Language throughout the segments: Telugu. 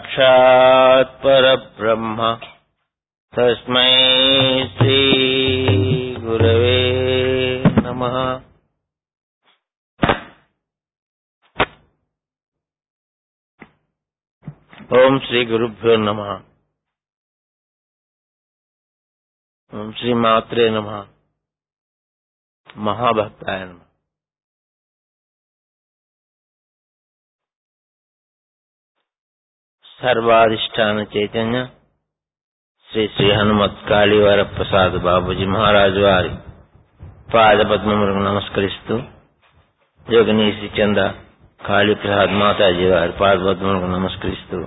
साक्षात् परब्रह्म तस्मै श्रीगुरवे नमः ఓం శ్రీ గురుభ్యో నమ ఓం శ్రీ మాత్రే నమ మహాభక్తాయ నమ సర్వాధిష్టాన చైతన్య శ్రీ శ్రీ హనుమత్ కాళీవర ప్రసాద్ బాబుజీ మహారాజు వారి పాదపద్మములకు నమస్కరిస్తూ యోగిని శ్రీ చంద కాళీప్రసాద్ మాతాజీ వారి పాదపద్మములకు నమస్కరిస్తూ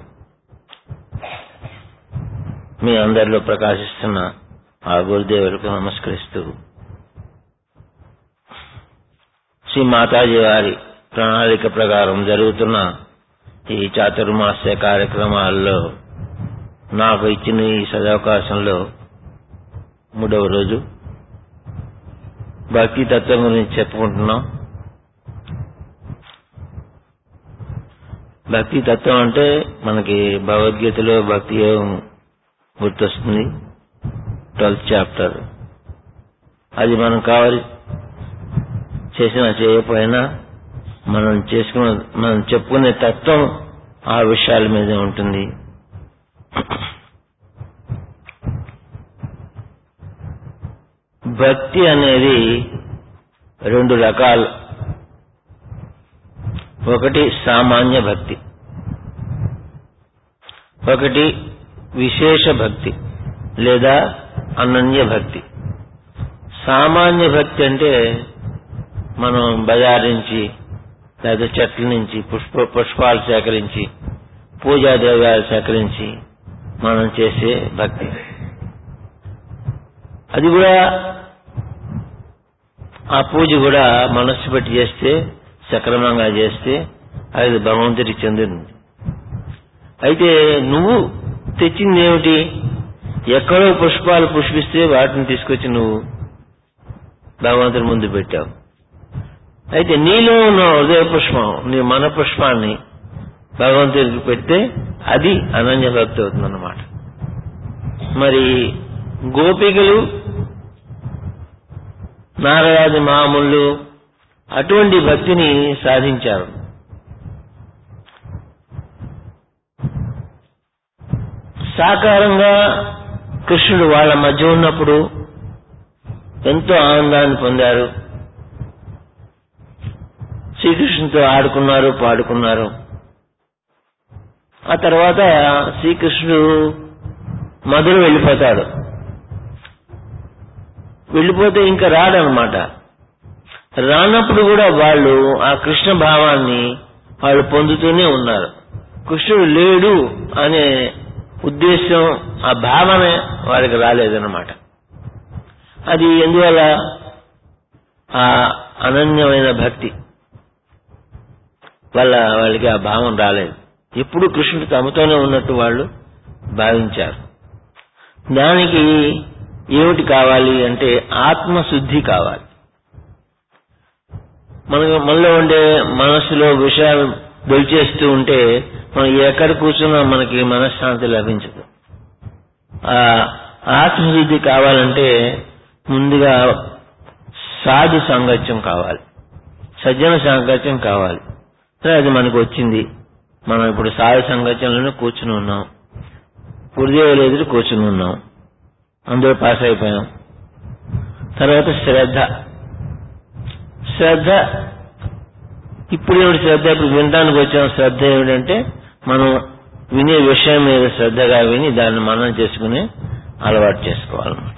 మీ అందరిలో ప్రకాశిస్తున్న ఆ గురుదేవులకు నమస్కరిస్తూ శ్రీ మాతాజీ వారి ప్రణాళిక ప్రకారం జరుగుతున్న ఈ చాతుర్మాస్య కార్యక్రమాల్లో నాకు ఇచ్చిన ఈ సదవకాశంలో మూడవ రోజు భక్తి తత్వం గురించి చెప్పుకుంటున్నాం భక్తి తత్వం అంటే మనకి భగవద్గీతలో భక్తి యోగం గుర్తొస్తుంది ట్వెల్త్ చాప్టర్ అది మనం కావాలి చేసినా చేయకపోయినా మనం చేసుకున్న మనం చెప్పుకునే తత్వం ఆ విషయాల మీదే ఉంటుంది భక్తి అనేది రెండు రకాలు ఒకటి సామాన్య భక్తి ఒకటి విశేష భక్తి లేదా అనన్య భక్తి సామాన్య భక్తి అంటే మనం బజార్ నుంచి లేదా చెట్ల నుంచి పుష్ప పుష్పాలు సేకరించి పూజా ద్రవ్యాలు సేకరించి మనం చేసే భక్తి అది కూడా ఆ పూజ కూడా మనస్సు పెట్టి చేస్తే సక్రమంగా చేస్తే అది భగవంతుడికి చెందింది అయితే నువ్వు తెచ్చింది ఏమిటి ఎక్కడో పుష్పాలు పుష్పిస్తే వాటిని తీసుకొచ్చి నువ్వు భగవంతుడి ముందు పెట్టావు అయితే నీలో ఉన్న హృదయ పుష్పం నీ మన పుష్పాన్ని భగవంతుడికి పెడితే అది అనన్య భక్తి అవుతుందన్నమాట మరి గోపికలు నారదాది మామూలు అటువంటి భక్తిని సాధించారు సాకారంగా కృష్ణుడు వాళ్ళ మధ్య ఉన్నప్పుడు ఎంతో ఆనందాన్ని పొందారు శ్రీకృష్ణుతో ఆడుకున్నారు పాడుకున్నారు ఆ తర్వాత శ్రీకృష్ణుడు మధుర వెళ్ళిపోతాడు వెళ్ళిపోతే ఇంకా రాడనమాట రానప్పుడు కూడా వాళ్ళు ఆ కృష్ణ భావాన్ని వాళ్ళు పొందుతూనే ఉన్నారు కృష్ణుడు లేడు అనే ఉద్దేశం ఆ భావన వారికి రాలేదన్నమాట అది ఎందువల్ల ఆ అనన్యమైన భక్తి వాళ్ళ వాళ్ళకి ఆ భావం రాలేదు ఎప్పుడు కృష్ణుడు తమతోనే ఉన్నట్టు వాళ్ళు భావించారు దానికి ఏమిటి కావాలి అంటే ఆత్మశుద్ధి కావాలి మనకు మనలో ఉండే మనస్సులో విషయాలు దొలిచేస్తూ ఉంటే మనం ఎక్కడ కూర్చున్నా మనకి మనశ్శాంతి లభించదు ఆ ఆత్మశుద్ధి కావాలంటే ముందుగా సాధు సాంగత్యం కావాలి సజ్జన సాంగత్యం కావాలి సరే అది మనకు వచ్చింది మనం ఇప్పుడు సాధు సంగత్యంలోనే కూర్చుని ఉన్నాం గురుదేవులు ఎదురు కూర్చుని ఉన్నాం అందరూ పాస్ అయిపోయాం తర్వాత శ్రద్ధ శ్రద్ధ ఇప్పుడు ఏమిటి శ్రద్ధ ఇప్పుడు వినడానికి వచ్చాం శ్రద్ధ ఏమిటంటే మనం వినే విషయం మీద శ్రద్ధగా విని దాన్ని మనం చేసుకుని అలవాటు చేసుకోవాలన్నమాట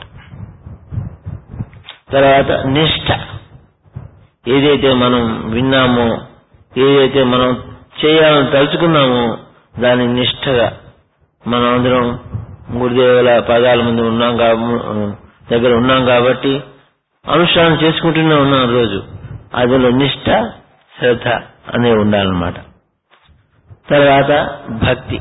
తర్వాత నిష్ఠ ఏదైతే మనం విన్నామో ఏదైతే మనం చేయాలని తలుచుకున్నామో దాని నిష్ఠగా మనం అందరం గురుదేవుల పాదాల ముందు ఉన్నాం దగ్గర ఉన్నాం కాబట్టి అనుష్ఠానం చేసుకుంటూనే ఉన్నాం రోజు అందులో నిష్ఠ శ్రద్ధ అనేవి ఉండాలన్నమాట తర్వాత భక్తి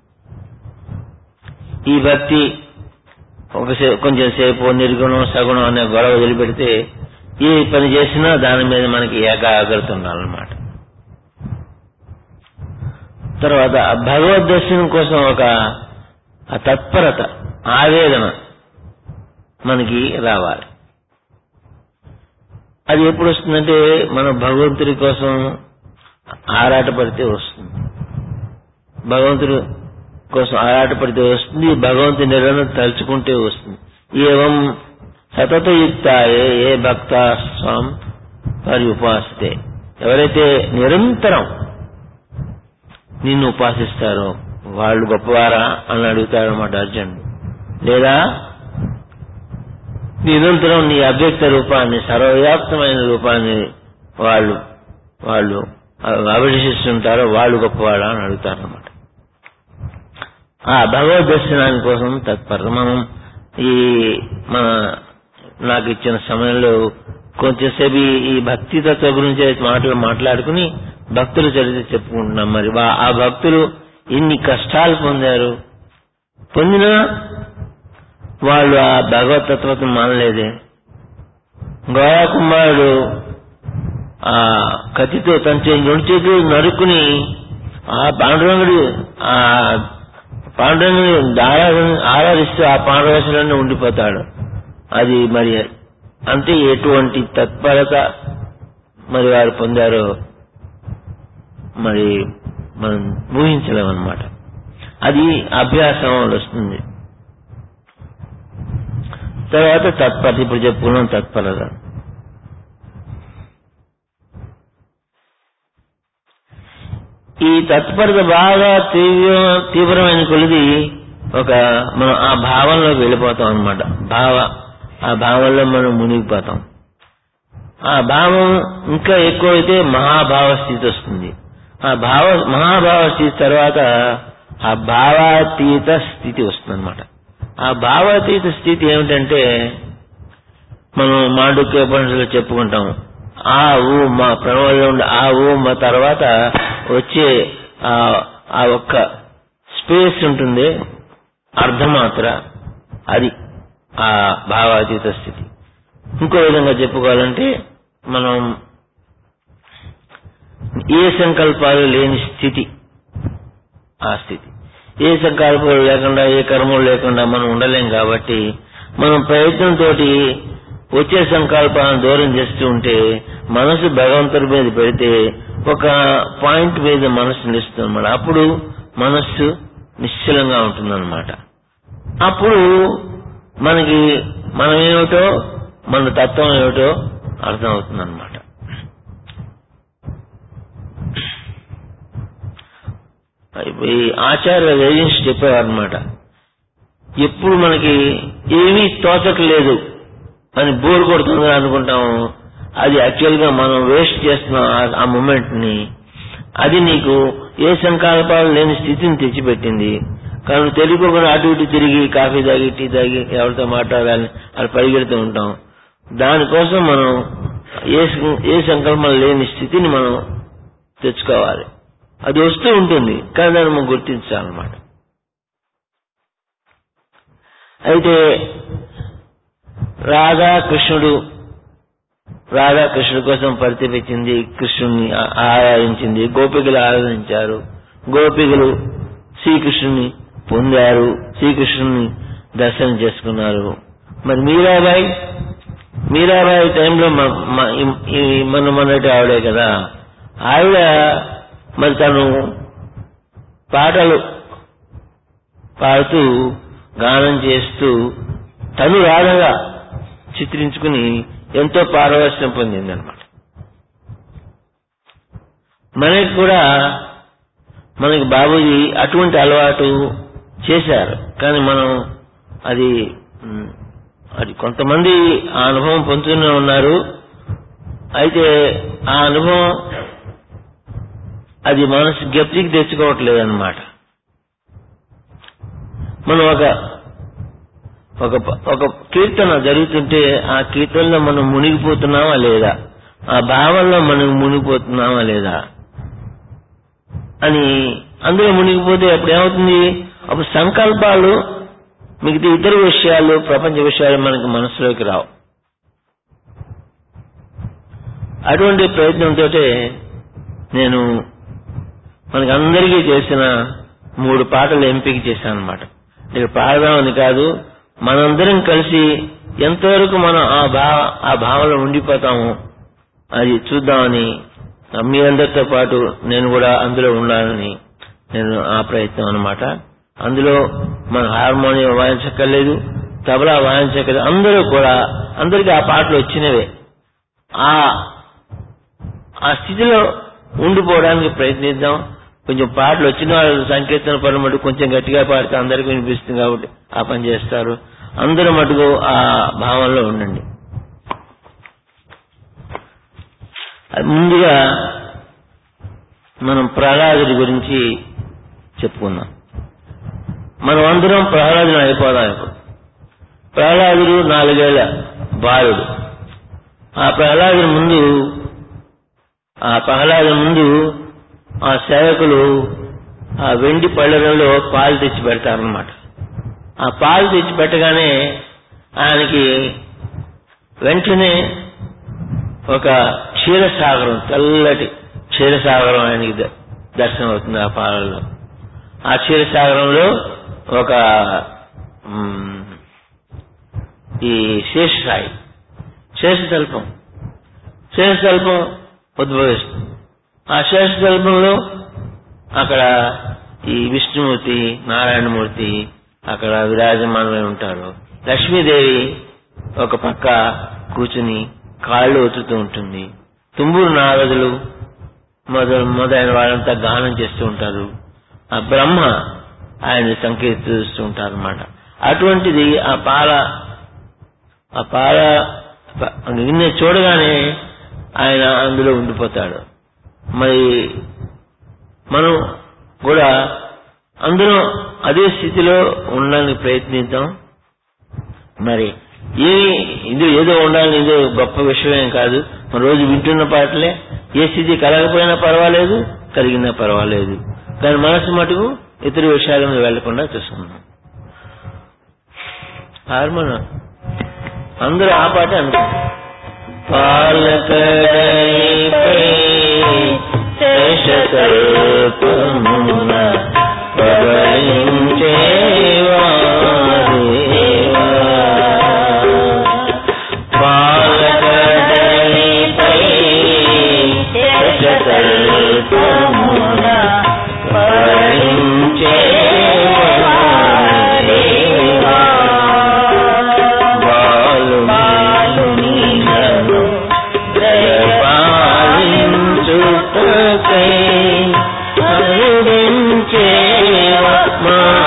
ఈ భక్తి ఒక కొంచెం సేపు నిర్గుణం సగుణం అనే గొడవ వదిలిపెడితే ఏ పని చేసినా దాని మీద మనకి ఏకాగ్రత ఉండాలన్నమాట తర్వాత ఆ భగవద్ దర్శనం కోసం ఒక ఆ తత్పరత ఆవేదన మనకి రావాలి అది ఎప్పుడు వస్తుందంటే మనం భగవంతుడి కోసం ఆరాటపడితే వస్తుంది భగవంతుడు కోసం ఆరాటపడితే వస్తుంది భగవంతుని నిరంతరం తలుచుకుంటే వస్తుంది ఏవం సతతయుక్తాయే ఏ భక్త స్వాం వారి ఉపాసితే ఎవరైతే నిరంతరం నిన్ను ఉపాసిస్తారో వాళ్ళు గొప్పవారా అని అడుగుతారన్నమాట అర్జునుడు లేదా నిరంతరం నీ అవ్యక్త రూపాన్ని సర్వవ్యాప్తమైన రూపాన్ని వాళ్ళు వాళ్ళు అభిలషిస్తుంటారో వాళ్ళు గొప్పవాడా అని అడుగుతారన్నమాట ఆ భగవద్ దర్శనాని కోసం తత్పర మనం ఈ మన నాకు ఇచ్చిన సమయంలో కొంచెంసేపు ఈ- ఈ భక్తి తత్వ గురించి మాటలు మాట్లాడుకుని భక్తుల చరిత్ర చెప్పుకుంటున్నాం మరి వా- ఆ భక్తులు ఇన్ని కష్టాలు పొందారు పొందినా వాళ్ళు ఆ భగవతత్వత మానలేదే గోయా కుమారుడు ఆ కత్తితో తన చేతి రెండు చేతులు నరుక్కుని ఆ పాండురంగుడు ఆ పాండురంగుని ఆరాధన ఆరాధిస్తూ ఆ పాండవేశ్వరాన్ని ఉండిపోతాడు అది మరి అంటే ఎటువంటి తత్పరత మరి వారు పొందారో మరి మనం ఊహించలేమన్నమాట అది అభ్యాసం వల్ల వస్తుంది తర్వాత తత్పరత ఇప్పుడు చెప్పుకున్నాం తత్పరత ఈ తత్పరత బాగా తీవ్ర తీవ్రమైన కొలిది ఒక మనం ఆ భావంలోకి వెళ్ళిపోతాం అన్నమాట భావ ఆ భావంలో మనం మునిగిపోతాం ఆ భావం ఇంకా ఎక్కువైతే మహాభావ స్థితి వస్తుంది ఆ భావ మహాభావ స్థితి తర్వాత ఆ భావాతీత స్థితి వస్తుంది అనమాట ఆ భావాతీత స్థితి ఏమిటంటే మనం మాండుక్య ఉపనిషత్తులో చెప్పుకుంటాం ఆ ఊ మా ప్రణవంలో ఉండే ఆ ఊ మా తర్వాత వచ్చే ఆ ఆ ఒక్క స్పేస్ ఉంటుంది అర్ధమాత్ర అది ఆ భావాతీత స్థితి ఇంకో విధంగా చెప్పుకోవాలంటే మనం ఏ సంకల్పాలు లేని స్థితి ఆ స్థితి ఏ సంకల్పాలు లేకుండా ఏ కర్మలు లేకుండా మనం ఉండలేం కాబట్టి మనం ప్రయత్నంతో వచ్చే సంకల్పాలను దూరం చేస్తూ ఉంటే మనసు భగవంతుడి మీద పెడితే ఒక పాయింట్ మీద మనసు నిలుస్తుంది అనమాట అప్పుడు మనస్సు నిశ్చలంగా ఉంటుందన్నమాట అప్పుడు మనకి మనం ఏమిటో మన తత్వం ఏమిటో అర్థమవుతుందన్నమాట ఈ ఆచార్య వేజెన్స్ చెప్పేవారనమాట ఎప్పుడు మనకి ఏమీ తోచట్లేదు అని బోర్ కొడుతుంది అనుకుంటాం అది యాక్చువల్ గా మనం వేస్ట్ చేస్తున్నాం ఆ- ఆ మూమెంట్ ని అది నీకు ఏ సంకల్పాలు లేని స్థితిని తెచ్చిపెట్టింది కానీ తెలియకుండా అటు ఇటు తిరిగి కాఫీ తాగి టీ తాగి ఎవరితో మాట్లాడాలని అది పరిగెడుతూ ఉంటాం దానికోసం మనం ఏ సం- ఏ సంకల్పం లేని స్థితిని మనం తెచ్చుకోవాలి అది వస్తూ ఉంటుంది కానీ దాన్ని మనం గుర్తించాలన్నమాట అయితే రాధా కృష్ణుడు రాధా కృష్ణుడి కోసం పరితపించింది కృష్ణుని ఆ- ఆరాధించింది గోపికలు ఆరాధించారు గోపికలు శ్రీకృష్ణుని పొందారు శ్రీకృష్ణుని దర్శనం చేసుకున్నారు మరి మీరాబాయి మీరాబాయి టైంలో మ- మ- ఈ- ఈ మన మొన్నటి ఆవిడే కదా ఆవిడ మరి తను పాటలు పాడుతూ గానం చేస్తూ తను రాధగా చిత్రించుకుని ఎంతో పారవశ్యం పొందిందనమాట మనకి కూడా మనకి బాబూజీ అటువంటి అలవాటు చేశారు కానీ మనం అది మ్, అది కొంతమంది ఆ అనుభవం పొందుతూనే ఉన్నారు అయితే ఆ అనుభవం అది మనసు జ్ఞప్తికి తెచ్చుకోవట్లేదు అనమాట మనం ఒక ఒక ఒక కీర్తన జరుగుతుంటే ఆ కీర్తనలో మనం మునిగిపోతున్నామా లేదా ఆ భావంలో మనం మునిగిపోతున్నామా లేదా అని అందులో మునిగిపోతే అప్పుడు ఏమవుతుంది అప్పుడు సంకల్పాలు మిగతా ఇతర విషయాలు ప్రపంచ విషయాలు మనకి మనసులోకి రావు అటువంటి ప్రయత్నంతో నేను మనకి అందరికీ చేసిన మూడు పాటలు ఎంపిక చేశాను అనమాట ఇక్కడ పాడదామని కాదు మనందరం కలిసి ఎంతవరకు మనం ఆ భావ ఆ భావనలో ఉండిపోతాము అది చూద్దామని మీ అందరితో పాటు నేను కూడా అందులో ఉండాలని నేను ఆ ప్రయత్నం అన్నమాట అందులో మన హార్మోనియం వాయించక్కర్లేదు తబలా వాయించక్కర్లేదు అందరూ కూడా అందరికీ ఆ పాటలు వచ్చినవే ఆ ఆ స్థితిలో ఉండిపోవడానికి ప్రయత్నిద్దాం కొంచెం పాటలు వచ్చిన వాళ్ళు సంకీర్తన పనులు మటుకు కొంచెం గట్టిగా పాడితే అందరికీ వినిపిస్తుంది కాబట్టి ఆ పని చేస్తారు అందరూ మటుకు ఆ భావంలో ఉండండి అది ముందుగా మనం ప్రహ్లాదుడి గురించి చెప్పుకుందాం మనం అందరం ప్రహ్లాదుని అయిపోదాం ఇప్పుడు ప్రహ్లాదుడు నాలుగేళ్ల బాలుడు ఆ ప్రహ్లాదుని ముందు ఆ ప్రహ్లాదుని ముందు ఆ సేవకులు ఆ వెండి పళ్ళెంలో పాలు తెచ్చి పెడతారనమాట ఆ పాలు తెచ్చి పెట్టగానే ఆయనకి వెంటనే ఒక క్షీరసాగరం తెల్లటి క్షీరసాగరం ఆయనకి ద- దర్శనం అవుతుంది ఆ పాలల్లో ఆ క్షీరసాగరంలో ఒక మ్, ఈ శేషసాయి శేషతల్పం శేషతల్పం ఉద్భవిస్తుంది ఆ శేషతల్పంలో అక్కడ ఈ విష్ణుమూర్తి నారాయణమూర్తి అక్కడ విరాజమానమై ఉంటారు లక్ష్మీదేవి ఒక పక్క కూర్చుని కాళ్ళు ఒత్తుతూ ఉంటుంది తుంబూరు నారదులు మొదలు మొదలైన వాళ్ళంతా గానం చేస్తూ ఉంటారు ఆ బ్రహ్మ ఆయన సంకీర్తిస్తూ ఉంటారు అన్నమాట అటువంటిది ఆ పాల ఆ పాల గిన్నె చూడగానే ఆయన అందులో ఉండిపోతాడు మరి మనం కూడా అందరం అదే స్థితిలో ఉండడానికి ప్రయత్నిద్దాం మరి ఏ ఇది ఏదో ఉండాలని ఏదో గొప్ప విషయం కాదు మన రోజు వింటున్న పాటలే ఏ స్థితి కలగకపోయినా పర్వాలేదు కలిగినా పర్వాలేదు కానీ మనసు మటుకు ఇతర విషయాల మీద వెళ్లకుండా చూసుకుందాం హార్మోన్ అందరూ ఆ పాట అనుకుంటారు పాలకడైపై శేషకల్పమున ప్రవహించేవా దేవా. పాలకడైపై శేషకల్పమున ప్రవహించేవా దేవా. బాలుని నన్ను దయపాలించుటకై కరుణించేవ మా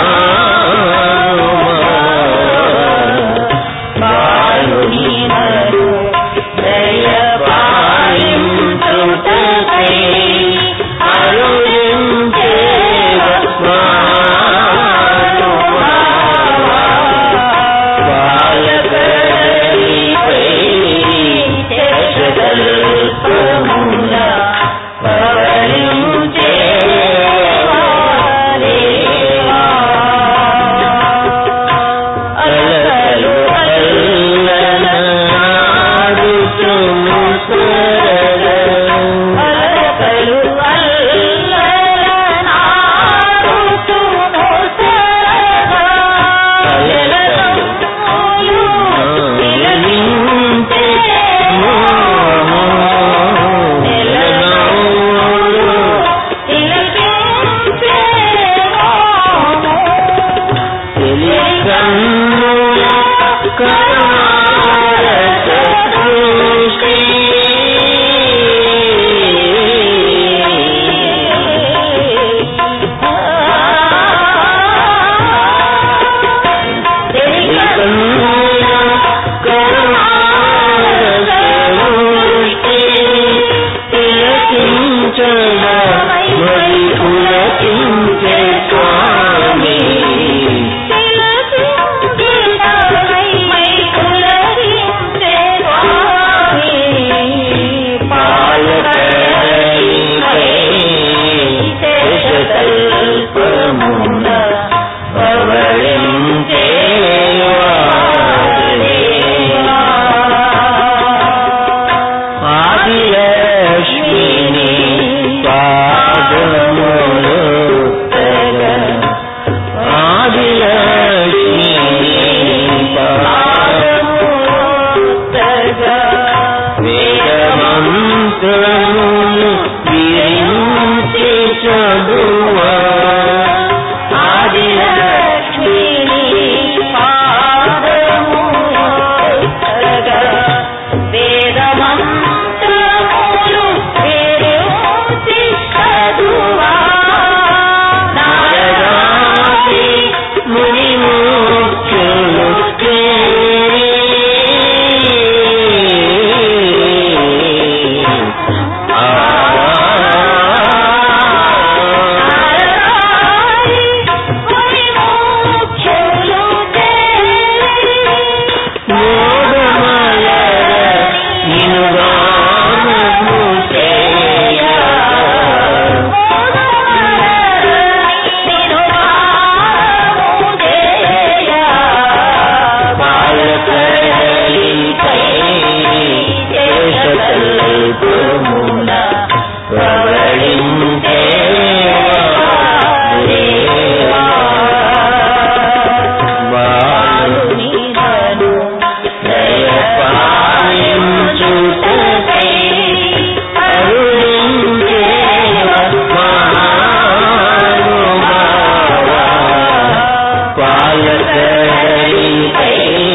పాలకడలిపై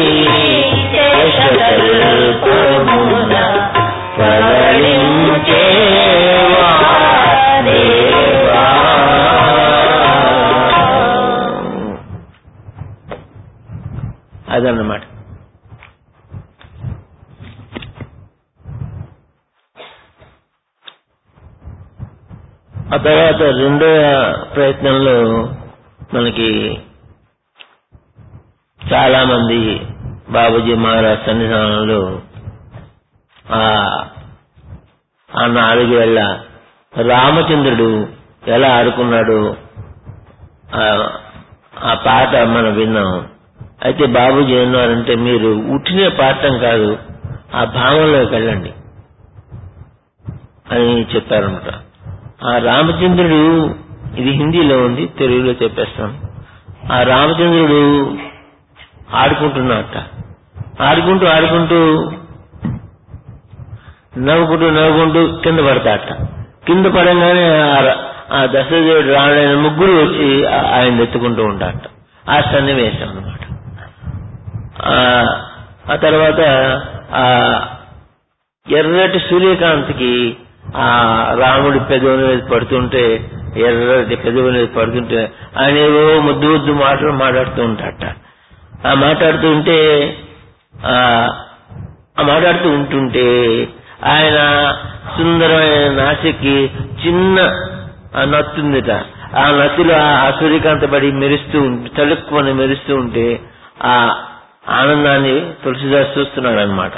శేషకల్పమున పవళించేవా దేవా. అదన్నమాట ఆ తర్వాత రెండవ ప్రయత్నంలో మనకి చాలా మంది బాబుజీ మహారాజ్ సన్నిధానంలో ఆ ఆ నాలుగేళ్ల రామచంద్రుడు ఎలా ఆడుకున్నాడు ఆ- ఆ పాట మనం విన్నాం అయితే బాబుజీ ఏమన్నారంటే మీరు ఉట్టినే పాడటం కాదు ఆ భావంలోకి వెళ్ళండి అని చెప్పారనమాట ఆ రామచంద్రుడు ఇది హిందీలో ఉంది తెలుగులో చెప్పేస్తాను ఆ రామచంద్రుడు ఆడుకుంటున్నట్ట ఆడుకుంటూ ఆడుకుంటూ నవ్వుకుంటూ నవ్వుకుంటూ కింద పడతాట కింద పడంగానే ఆ ర- ఆ దశరథుడు రావడైన ముగ్గురు వచ్చి ఆ- ఆయన ఎత్తుకుంటూ ఉంటారట ఆ సన్నివేశం అనమాట ఆ తర్వాత ఆ ఎర్రటి సూర్యకాంతికి ఆ రాముడి పెదవి మీద పడుతుంటే ఎర్రటి పెదవి మీద పడుతుంటే ఆయన ఏవో ముద్దు ముద్దు మాటలు మాట్లాడుతూ ఉంటాడట ఆ మాట్లాడుతూ ఉంటే ఆ ఆ మాట్లాడుతూ ఉంటుంటే ఆయన సుందరమైన నాసికి చిన్న ఆ నత్తుందిట ఆ నత్తిలో ఆ సూర్యకాంత పడి మెరుస్తూ ఉంటే తలుక్కుని మెరుస్తూ ఉంటే ఆ ఆనందాన్ని తులసిదాస్ చూస్తున్నాడు అనమాట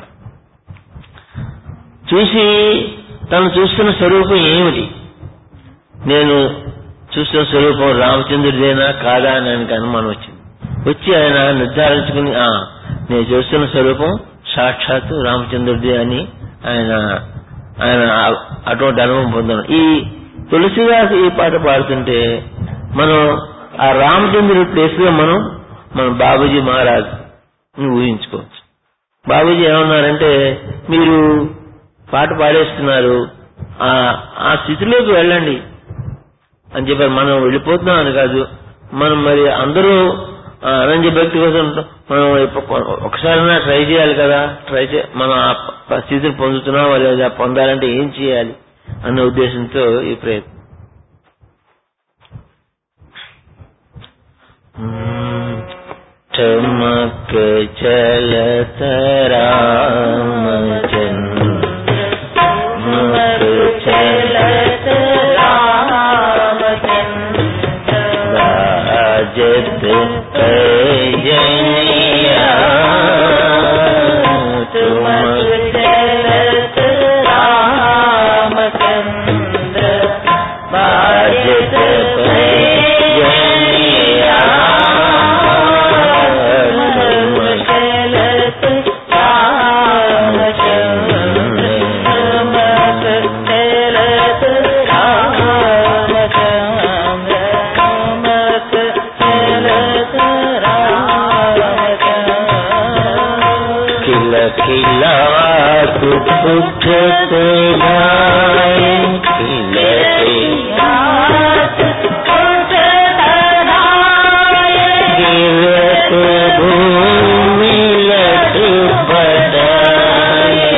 చూసి తను చూస్తున్న స్వరూపం ఏమిటి నేను చూస్తున్న స్వరూపం రామచంద్రుడిదేనా కాదా అని ఆయనకు అనుమానం వచ్చింది వచ్చి ఆయన నిర్ధారించుకుని ఆ నేను చూస్తున్న స్వరూపం సాక్షాత్తు రామచంద్రుడిదే అని ఆయన ఆయన ఆ- అటువంటి అనుభవం పొందాను ఈ తులసిదాస్ ఈ పాట పాడుతుంటే మనం ఆ రామచంద్రుడి ప్లేస్ లో మనం మన బాబూజీ మహారాజ్ ఊహించుకోవచ్చు బాబూజీ ఏమన్నారంటే మీరు పాట పాడేస్తున్నారు ఆ ఆ స్థితిలోకి వెళ్ళండి అని చెప్పారు మనం వెళ్ళిపోతున్నాం అని కాదు మనం మరి అందరూ ఆ, అనంజ భక్తి కోసం మనం ఇప్ప- ఒకసారైనా ట్రై చేయాలి కదా ట్రై చే మనం ఆ ప- స్థితిని పొందుతున్నామా లేదా పొందాలంటే ఏం చేయాలి అన్న ఉద్దేశంతో ఈ ప్రయత్నం మ్మ్. चमक चलत रामचंद्र चमक चलत बाजत पैजनिया चमक चलत बाजत पैजनिया किल खिलवात उठत गाय खिल गिरत भूमि लट पटाए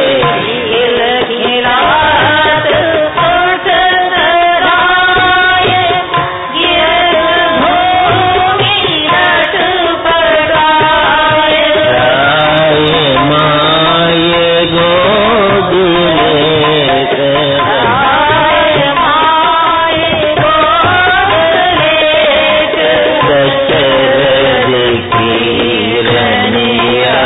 राय माये गोद दशरथ की रनिया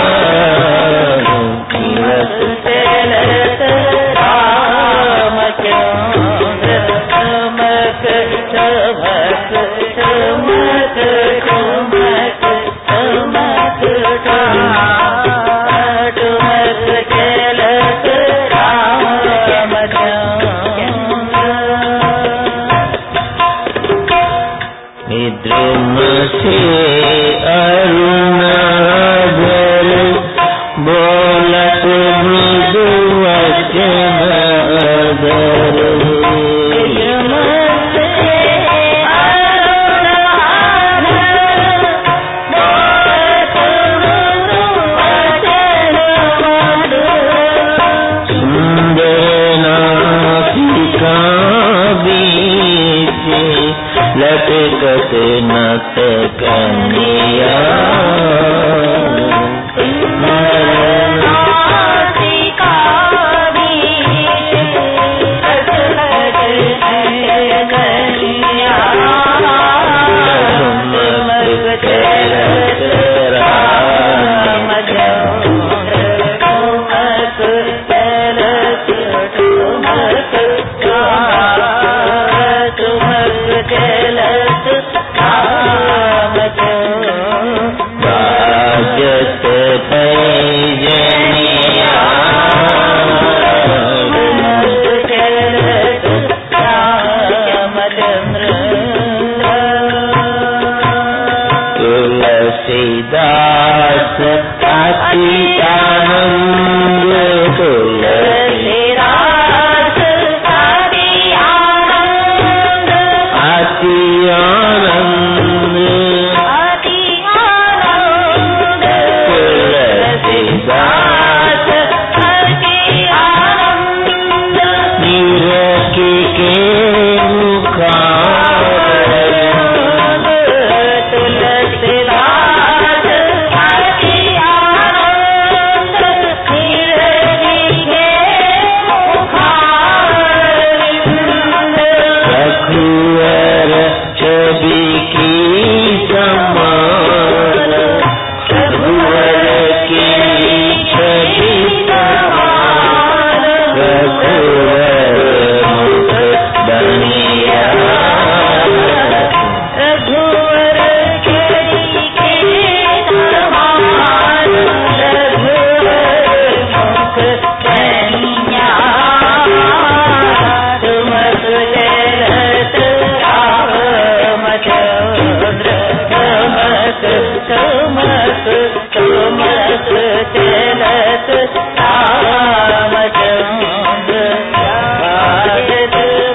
निद्रुम से अरुणाधर बोलत मृदु वचन अधर बनिया भाग्यत पैजनिया तुलसीदास अति आनंद तुलसी अति आनंद तुलसीदास नीरकी के मुखार रघुवर छवि की समान रघुवर की छवि समान रघुवर मुख बनिया रघुवर केरी के समान रघुवर मुख कन्या तुमक जलत रामचंद्र तुमक तुमक तुमक चलत रामचंद्र भारत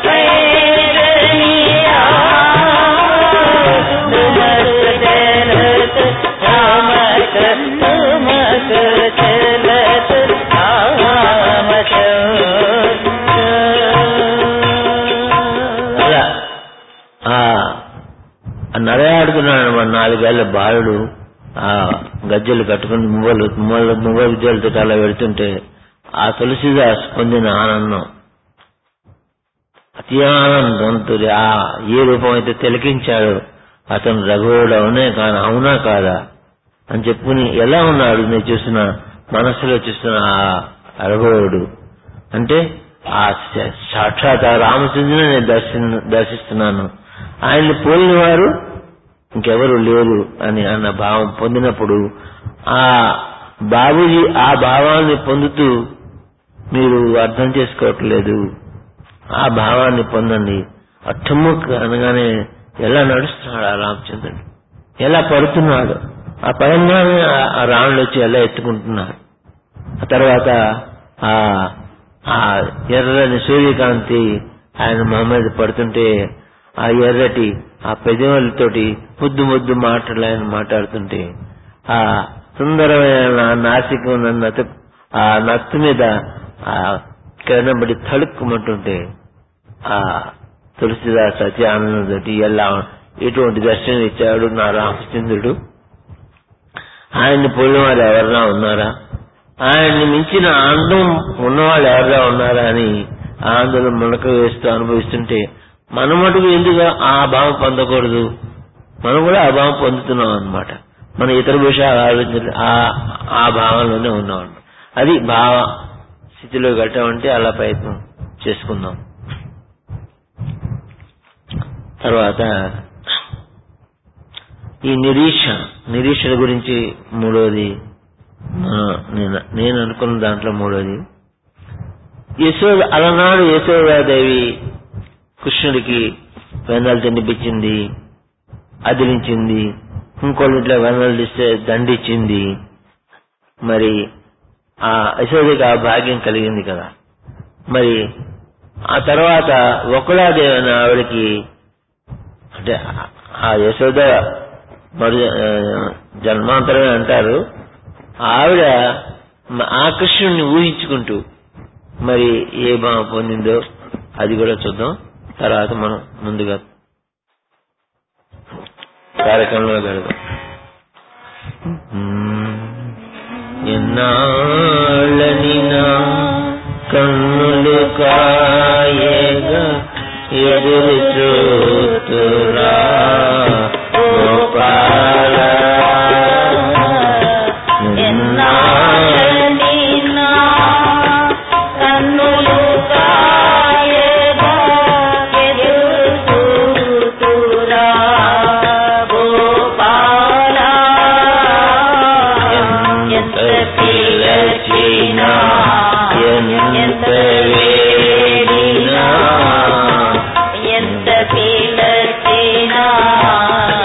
पैरनिया तुमक चलत रामक तुमक चलत रामचंद्र అలా ఆ ఆ నడయాడుతున్నాడు మన నాలుగేళ్ల బాలుడు ఆ గజ్జలు కట్టుకుని మువ్వలు మువ్వలు మువ్వ విద్యలతో అలా వెళ్తుంటే ఆ తులసిదాస్ పొందిన ఆనందం అతి ఆనందంతో ఆ ఏ రూపం అయితే తిలకించాడో అతను రఘువుడు అవునే కాని అవునా కాదా అని చెప్పుకుని ఎలా ఉన్నాడు నేను చూసిన మనసులో చూస్తున్న ఆ రఘువుడు అంటే ఆ స- సాక్షాత్ ఆ రామచంద్రుని నేను దర్శి దర్శిస్తున్నాను ఆయన్ని పోలిన వారు ఇంకెవరు లేరు అని అన్న భావం పొందినప్పుడు ఆ బాబుజీ ఆ భావాన్ని పొందుతూ మీరు అర్థం చేసుకోవట్లేదు ఆ భావాన్ని పొందండి అట్టముక్ అనగానే ఎలా నడుస్తున్నాడు ఆ రామచంద్రుడు ఎలా పడుతున్నాడు ఆ పరంగానే ఆ- ఆ రాముడు వచ్చి ఎలా ఎత్తుకుంటున్నాడు ఆ తర్వాత ఆ ఆ ఎర్రని సూర్యకాంతి ఆయన మొహం మీద పడుతుంటే ఆ ఎర్రటి ఆ పెదవులతోటి ముద్దు ముద్దు మాటలు ఆయన మాట్లాడుతుంటే ఆ సుందరమైన ఆ నాసికం ఉన్న నత ఆ నత్తు మీద ఆ కిరణబడి తడుక్కుమంటుంటే ఆ తులసిదాస్ అతి ఆనందంతో ఎలా ఎటువంటి దర్శనం ఇచ్చాడు నా రామచంద్రుడు ఆయన్ని పోలిన వారు ఎవరైనా ఉన్నారా ఆయన్ని మించిన ఆనందం ఉన్నవాళ్ళు ఎవరైనా ఉన్నారా అని ఆనందం మునక వేస్తూ అనుభవిస్తుంటే మన మటుకు ఎందుకు ఆ భావం పొందకూడదు మనం కూడా ఆ భావం పొందుతున్నాం అన్నమాట మన ఇతర విషయాలు ఆలోచించ ఆ ఆ భావంలోనే ఉన్నాం అది భావ స్థితిలో కట్టామంటే అలా ప్రయత్నం చేసుకుందాం తర్వాత ఈ నిరీక్ష నిరీక్షణ గురించి మూడోది ఆ, నేను నేను అనుకున్న దాంట్లో మూడోది యశోద అలనాడు యశోదాదేవి కృష్ణుడికి వెన్నలు తినిపించింది అదిలించింది ఇంకోళ్ళింట్లో వెన్నలు ఇస్తే దండిచ్చింది మరి ఆ యశోదకి ఆ భాగ్యం కలిగింది కదా మరి ఆ తర్వాత ఒకళాదేవి అనే ఆవిడకి అంటే ఆ యశోద మరి ఆ, జన్మాంతరమే అంటారు ఆవిడ మ- ఆ కృష్ణుడిని ఊహించుకుంటూ మరి ఏ భావం పొందిందో అది కూడా చూద్దాం తర్వాత మనం ముందుగా కార్యక్రమంలో గడదాం ఎన్నాళ్ళని నా కన్నులు కాయగా ఎదురు చూతురా గోపాల ఎన్నాళ్ళని నా కన్నులు కాయగా ఎదురు చూతురా గోపాలా. ఎంత పిలచినా ఎంత వేడినా ఎంత పిలచినా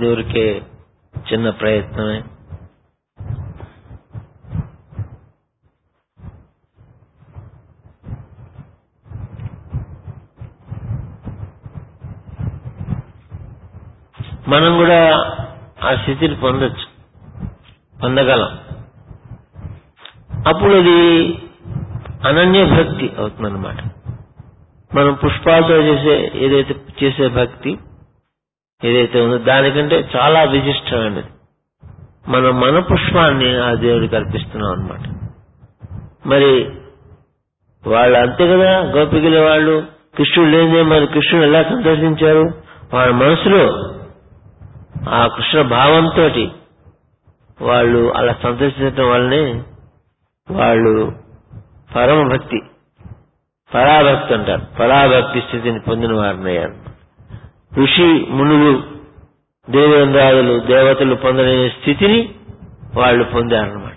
ఊరికే చిన్న ప్రయత్నమే మనం కూడా ఆ స్థితిని పొందొచ్చు పొందగలం అప్పుడు అది అనన్య భక్తి అవుతుందన్నమాట మనం పుష్పాలతో చేసే ఏదైతే చేసే భక్తి ఏదైతే ఉందో దానికంటే చాలా విశిష్టమైనది మనం మన పుష్పాన్ని ఆ దేవుడికి అర్పిస్తున్నాం అనమాట మరి వాళ్ళు అంతే కదా గోపికల వాళ్ళు కృష్ణుడు లేదే మరి కృష్ణుడు ఎలా సందర్శించారు వాళ్ళ మనసులో ఆ కృష్ణ భావంతో వాళ్ళు అలా సందర్శించడం వల్లనే వాళ్ళు పరమ భక్తి పరాభక్తి అంటారు పరాభక్తి స్థితిని పొందిన వారినయ్యారు ఋషి మునులు దేవేంద్రాదులు దేవతలు పొందలేని స్థితిని వాళ్ళు పొందారన్నమాట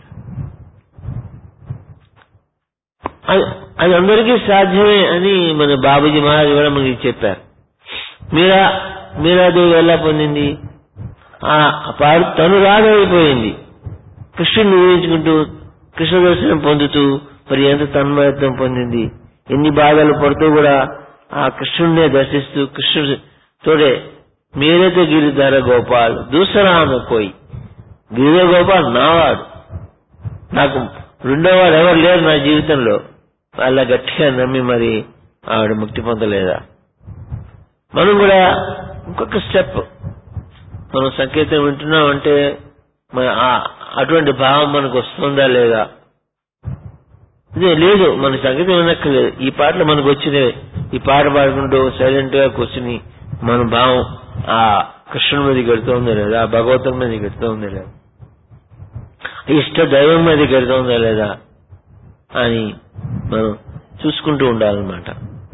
అది అది అందరికీ సాధ్యమే అని మన బాబుజీ మహారాజ్ కూడా మనకి చెప్పారు మీరా మీరాదేవి ఎలా పొందింది ఆ పాడు తను రాగైపోయింది కృష్ణుని ఊహించుకుంటూ కృష్ణ దర్శనం పొందుతూ మరి ఎంత తన్మయత్వం పొందింది ఎన్ని బాధలు పడుతూ కూడా ఆ కృష్ణుడినే దర్శిస్తూ కృష్ణుడి తోడే మీరైతే గిరిధార గోపాల్ దూసరా ఆమె పోయి గిరిధర గోపాల్ నావాడు నాకు రెండోవాడు ఎవరు లేరు నా జీవితంలో అలా గట్టిగా నమ్మి మరి ఆవిడ ముక్తి పొందలేదా మనం కూడా ఇంకొక స్టెప్ మనం సంకేతం వింటున్నామంటే మన ఆ- అటువంటి భావం మనకు వస్తుందా లేదా ఇదే లేదు మన సంగీతం వినక్కర్లేదు ఈ పాటలు మనకు వచ్చినవి ఈ పాట పాడుకుంటూ సైలెంట్ గా కూర్చుని మన భావం ఆ కృష్ణుడి మీద గడుతుందా లేదా ఆ భగవంతుడి మీద గడుతుందా లేదా ఇష్ట దైవం మీద గడుతుందా లేదా అని మనం చూసుకుంటూ ఉండాలన్నమాట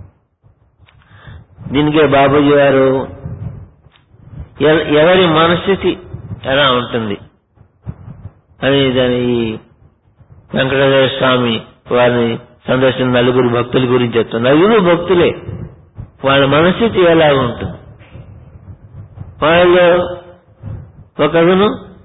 దీనికే బాబూజీ గారు ఎ- ఎవరి మనస్థితి ఎలా ఉంటుంది అని దాని ఈ వెంకటేశ్వర స్వామి వారిని సందర్శన నలుగురు భక్తుల గురించి చెప్తారు నలుగురు భక్తులే వాళ్ళ మనస్థితి ఎలా ఉంటుంది వాళ్ళలో ఒకడును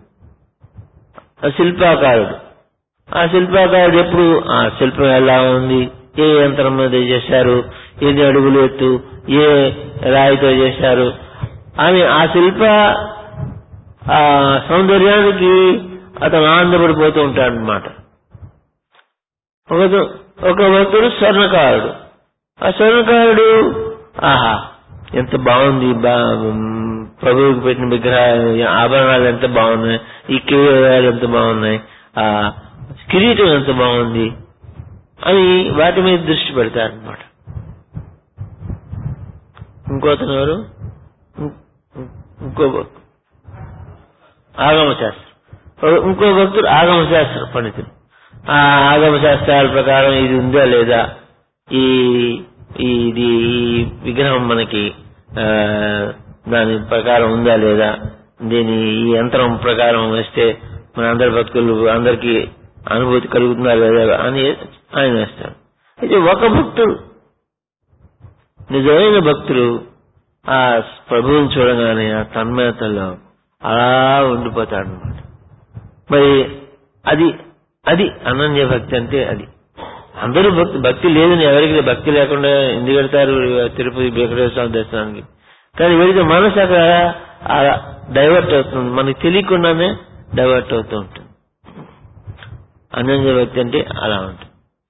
ఆ శిల్పాకారుడు ఆ శిల్పాకారుడు ఎప్పుడు ఆ శిల్పం ఎలా ఉంది ఏ యంత్రం మీద చేశారు ఎన్ని అడుగులు ఎత్తు ఏ రాయితో చేశారు అని ఆ శిల్ప ఆ సౌందర్యానికి అతను ఆనందపడిపోతూ ఉంటాడు అనమాట ఒక ఒక భక్తుడు స్వర్ణకారుడు ఆ స్వర్ణకారుడు ఆహా ఎంత బాగుంది బా ప్రభువుకి పెట్టిన విగ్రహ ఆభరణాలు ఎంత బాగున్నాయి ఈ కిరీటాలు ఎంత బాగున్నాయి ఆ కిరీటం ఎంత బాగుంది అని వాటి మీద దృష్టి పెడతారు అనమాట ఇంకోతను ఎవరు ఇం- ఇంకో భక్- ఆగమ శాస్త్రం ఓ- ఇంకో భక్తుడు ఆగమ శాస్త్ర పండితుడు ఆ ఆగమ శాస్త్రాల ప్రకారం ఇది ఉందా లేదా ఈ ఈ- ఇది ఈ విగ్రహం మనకి ఆ, దాని ప్రకారం ఉందా లేదా దీని ఈ యంత్రం ప్రకారం వేస్తే మన అందరి భక్తులు అందరికీ అనుభూతి కలుగుతుందా లేదా అని ఆయన వేస్తాడు అయితే ఒక భక్తుడు నిజమైన భక్తులు ఆ ప్రభువుని చూడగానే ఆ తన్మయతలో అలా ఉండిపోతాడు అనమాట మరి అది అది అనన్య భక్తి అంటే అది అందరూ భక్తి భక్తి లేదని ఎవరికి భక్తి లేకుండా ఎందుకు వెళ్తారు తిరుపతి వెంకటేశ్వర స్వామి దర్శనానికి కానీ వెళితే మనసు అక్కడ డైవర్ట్ అవుతుంది మనకి తెలియకుండానే డైవర్ట్ అవుతూ ఉంటుంది అనన్య భక్తి అంటే అలా ఉంటుంది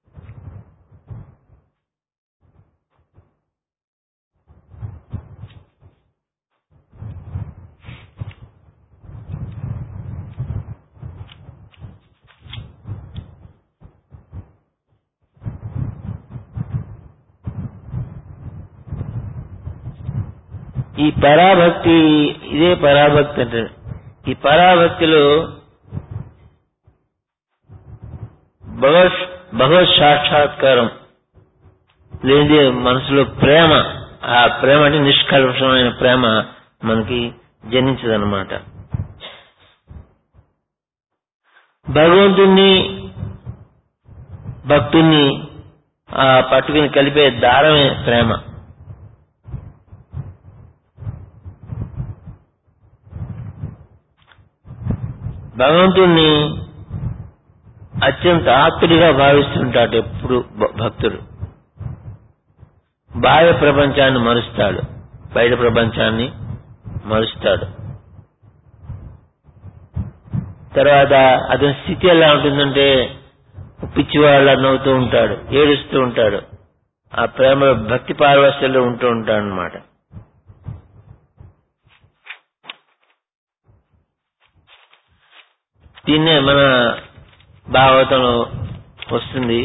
ఈ పరాభక్తి ఇదే పరాభక్తి అంటే ఈ పరాభక్తిలో భగవత్ భగవత్ సాక్షాత్కారం లేనిదే మనసులో ప్రేమ ఆ ప్రేమ అంటే నిష్కల్పమైన ప్రేమ మనకి జనించదన్నమాట భగవంతుణ్ణి భక్తుణ్ణి ఆ పట్టుకుని కలిపే దారమే ప్రేమ భగవంతుణ్ణి అత్యంత ఆప్తుడిగా భావిస్తుంటాడు ఎప్పుడు భ- భక్తుడు బాహ్య ప్రపంచాన్ని మరుస్తాడు బయట ప్రపంచాన్ని మరుస్తాడు తర్వాత అతని స్థితి ఎలా ఉంటుందంటే పిచ్చివాళ్ళ నవ్వుతూ ఉంటాడు ఏడుస్తూ ఉంటాడు ఆ ప్రేమ భక్తి పారవశ్యంలో ఉంటూ ఉంటాడు అనమాట దీన్నే మన భాగవతంలో వస్తుంది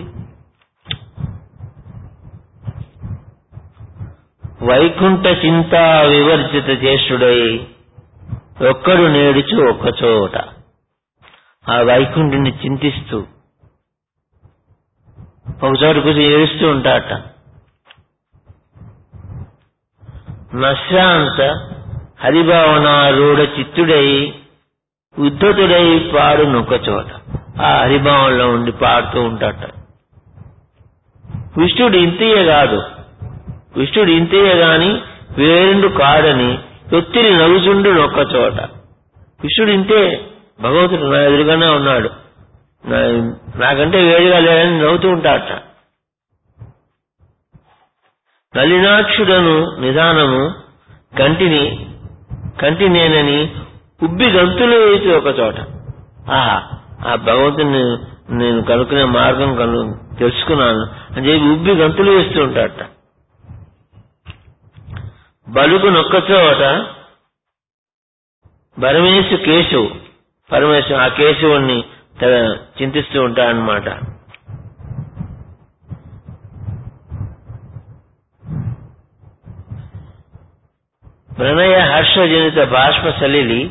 వైకుంఠ చింత వివర్జిత చేష్టుడై ఒక్కడు నేడుచు ఒక్క చోట ఆ వైకుంఠుని చింతిస్తూ ఒక చోట కూర్చొని ఏడుస్తూ ఉంటాడట నశ్రాంత హరిభావనారూఢ చిత్తుడై ఉద్ధతుడై పాడు నొక్క చోట ఆ హరిభావంలో ఉండి పాడుతూ ఉంటాడట విష్ణుడు ఇంతయే కాదు విష్ణుడు ఇంతయే గాని వేరుండు కాడని ఒత్తిడి నవ్వుచుండు నొక్క చోట విష్ణుడు ఇంతే భగవంతుడు నా ఎదురుగానే ఉన్నాడు నా- నాకంటే వేడిగా లేడని నవ్వుతూ ఉంటాడట నలినాక్షుడను నిదానము కంటిని కంటి నేనని ఉబ్బి గంతులు వేసి ఒక చోట ఆహా ఆ భగవంతుని నేను కనుక్కునే మార్గం కను తెలుసుకున్నాను అని చెప్పి ఉబ్బి గంతులు వేస్తూ ఉంటాడట బలుగు నొక్క చోట పరమేశు కేశవు పరమేశు ఆ కేశవుణ్ణి త- చింతిస్తూ ఉంటాడనమాట ప్రణయ హర్షజనిత బాష్ప సలిలి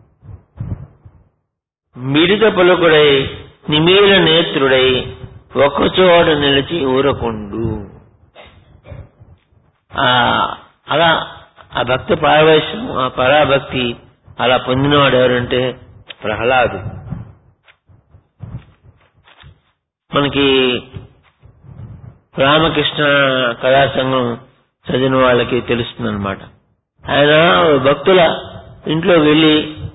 మిడిత పలుకుడై నిమీల నేత్రుడై ఒక్కచోట నిలిచి ఊరకుండు ఆ అలా ఆ భక్తి పారవేశం ఆ పరాభక్తి అలా పొందినవాడు ఎవరంటే ప్రహ్లాదు మనకి రామకృష్ణ కళా సంఘం చదివిన వాళ్ళకి తెలుస్తుంది అనమాట ఆయన భక్తుల ఇంట్లో వెళ్ళి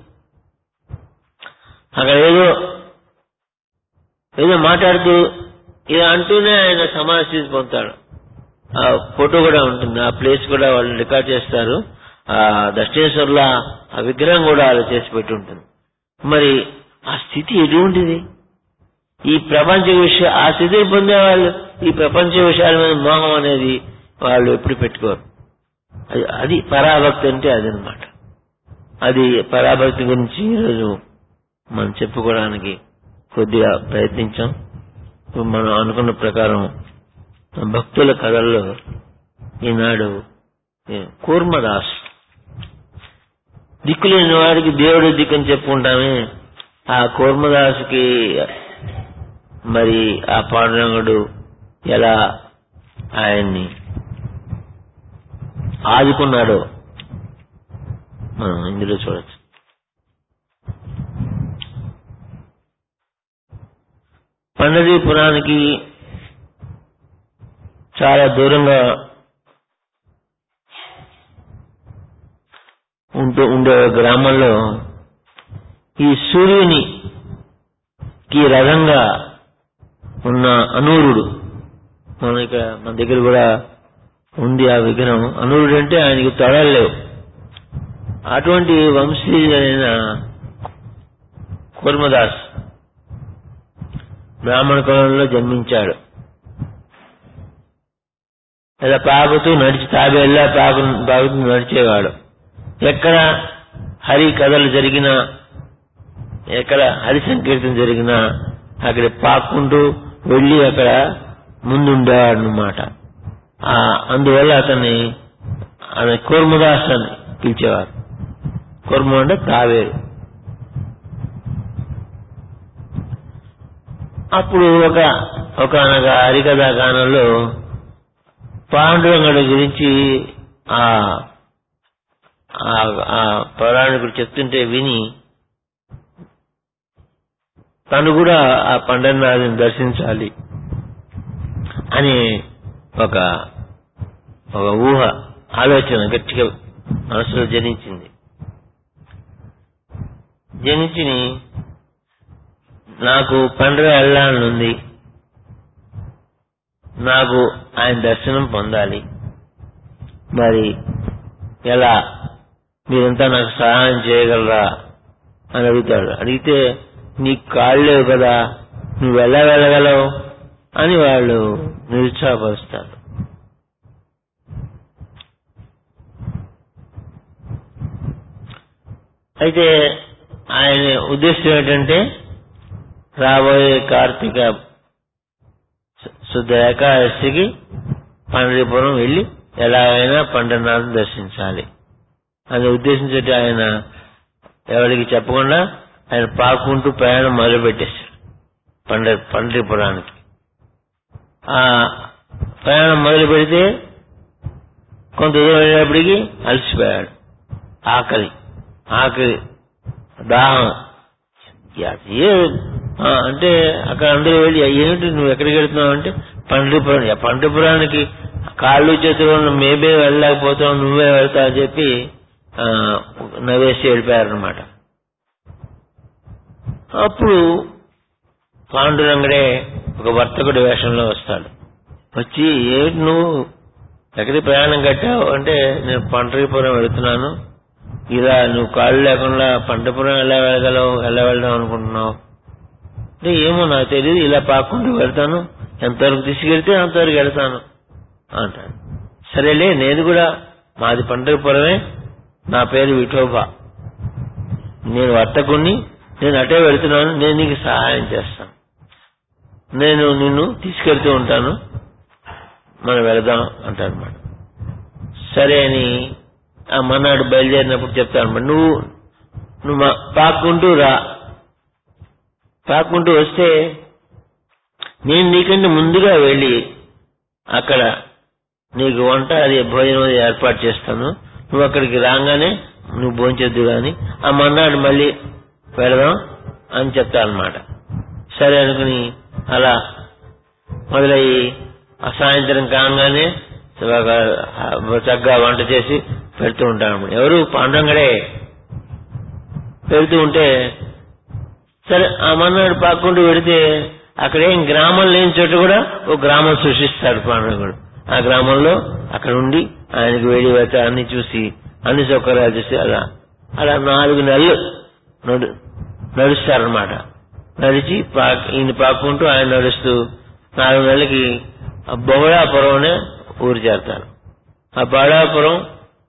అక్కడ ఏదో ఏదో మాట్లాడుతూ ఇలా అంటూనే ఆయన సమాధి పొందుతాడు ఆ ఫోటో కూడా ఉంటుంది ఆ ప్లేస్ కూడా వాళ్ళు రికార్డ్ చేస్తారు ఆ దక్షిణేశ్వర్ల ఆ విగ్రహం కూడా అలా చేసి పెట్టి ఉంటుంది మరి ఆ స్థితి ఎటువంటిది ఈ ప్రపంచ విషయ ఆ స్థితిని పొందే వాళ్ళు ఈ ప్రపంచ విషయాల మీద మోహం అనేది వాళ్ళు ఎప్పుడు పెట్టుకోరు అది అది పరాభక్తి అంటే అదనమాట అది పరాభక్తి గురించి ఈరోజు మనం చెప్పుకోవడానికి కొద్దిగా ప్రయత్నించాం ఇప్పుడు మనం అనుకున్న ప్రకారం భక్తుల కథల్లో ఈనాడు ఏ, కూర్మదాస్ దిక్కులేని వాడికి దేవుడు దిక్కని చెప్పుకుంటామే ఆ కూర్మదాసుకి మరి ఆ పాండురంగుడు ఎలా ఆయన్ని ఆదుకున్నాడో మనం ఇందులో చూడొచ్చు పండరీపురానికి చాలా దూరంగా ఉంటూ ఉండే గ్రామంలో ఈ సూర్యుని కి రథంగా ఉన్న అనూరుడు మన ఇక్కడ మన దగ్గర కూడా ఉంది ఆ విగ్రహం అనూరుడు అంటే ఆయనకి తొడలు లేవు అటువంటి వంశీయుడైన కూర్మదాస్ బ్రాహ్మణ కులంలో జన్మించాడు ఇలా పాకుతూ నడిచి తాబేళ్ళ పాకు పాకుతూ నడిచేవాడు ఎక్కడ హరి కథలు జరిగినా ఎక్కడ హరి సంకీర్తన జరిగినా అక్కడ పాక్కుంటూ వెళ్ళి అక్కడ ముందుండేవాడు అనమాట అందువల్ల అతన్ని ఆయన కూర్మదాస్ అని పిలిచేవారు కూర్మ అంటే తావేరు అప్పుడు ఒక ఒక హరికథా గానంలో పాండురంగడి గురించి ఆ ఆ- ఆ పౌరాణికుడు చెప్తుంటే విని తను కూడా ఆ పండరనాథుని దర్శించాలి అని ఒక ఒక ఊహ ఆలోచన గట్టిగా మనసులో జనించింది జనించి నాకు పండుగ వెళ్ళాలని ఉంది నాకు ఆయన దర్శనం పొందాలి మరి ఎలా మీరంతా నాకు సహాయం చేయగలరా అని అడుగుతాడు అడిగితే నీకు కాళ్ళు లేవు కదా నువ్వు ఎలా వెళ్ళగలవు అని వాళ్ళు నిరుత్సాహపరుస్తారు అయితే ఆయన ఉద్దేశం ఏంటంటే రాబోయే కార్తీక శు- శుద్ధ ఏకాదశికి పండరీపురం వెళ్ళి ఎలాగైనా పండనాథం దర్శించాలి అని ఉద్దేశించి ఆయన ఎవరికి చెప్పకుండా ఆయన పాకుంటూ ప్రయాణం మొదలుపెట్టేశాడు పండ పండరీపురానికి ఆ ప్రయాణం మొదలు పెడితే కొంత దూరం వెళ్ళేటప్పటికి అలసిపోయాడు ఆకలి ఆకలి దాహం అది ఏ- ఆ, అంటే అక్కడ అందరూ వెళ్ళి ఏమిటి నువ్వు ఎక్కడికి వెళ్తున్నావు అంటే పండ్రిపురం "యా, పండ్రిపురానికి కాళ్ళు చేతులు ఉన్న మేమే వెళ్ళలేకపోతాం నువ్వే వెళ్తావు అని చెప్పి ఆ, నవ్వేసి వెళ్ళిపోయారనమాట అప్పుడు పాండురంగడే ఒక వర్తకుడి వేషంలో వస్తాడు వచ్చి ఏంటి నువ్వు ఎక్కడికి ప్రయాణం కట్టావు అంటే నేను పండ్రిపురం వెళుతున్నాను ఇలా నువ్వు కాళ్ళు లేకుండా పంటపురం ఎలా వెళ్ళగలవు ఎలా వెళ్దాం అనుకుంటున్నావు అంటే ఏమో నాకు తెలియదు ఇలా పాక్కుంటూ వెళ్తాను ఎంతవరకు తీసుకెళ్తే అంతవరకు వెళ్తాను అంటాడు సరేలే నేను కూడా మాది పంటపురమే నా పేరు విఠోబా నేను వర్తకుణ్ణి నేను అటే వెళ్తున్నాను నేను నీకు సహాయం చేస్తాను నేను నిన్ను తీసుకెళ్తూ ఉంటాను మనం వెళదాం అంటాడు అనమాట సరే అని ఆ మన్నాడు బయలుదేరినప్పుడు చెప్తాను అనమాట నువ్వు నువ్వు మా- పాక్కుంటూ రా పాక్కుంటూ వస్తే నేను నీకంటే ముందుగా వెళ్ళి అక్కడ నీకు వంట అది భోజనం అది ఏర్పాటు చేస్తాను నువ్వు అక్కడికి రాగానే నువ్వు భోంచొద్దు గాని ఆ మన్నాడు మళ్ళీ వెళదాం అని చెప్తానమాట సరే అనుకుని అలా మొదలయ్యి ఆ సాయంత్రం కాగానే ఒక చక్కగా వంట చేసి పెడుతూ ఉంటాను ఎవరు పాండంగడే పెడుతూ ఉంటే సరే ఆ మన్నాడు పాక్కుంటూ పెడితే అక్కడేం గ్రామం లేని చోట కూడా ఒక గ్రామం సృష్టిస్తాడు పాండవుడు ఆ గ్రామంలో అక్కడ ఉండి ఆయనకు వేడి వేత అన్ని చూసి అన్ని సౌకర్యాలు చూసి అలా అలా నాలుగు నెలలు నడు నడుస్తారనమాట నడిచి పాక్ ఈయన పాక్కుంటూ ఆయన నడుస్తూ నాలుగు నెలలకి ఆ బొగడాపురం అనే ఊరు చేరతారు ఆ బొగడాపురం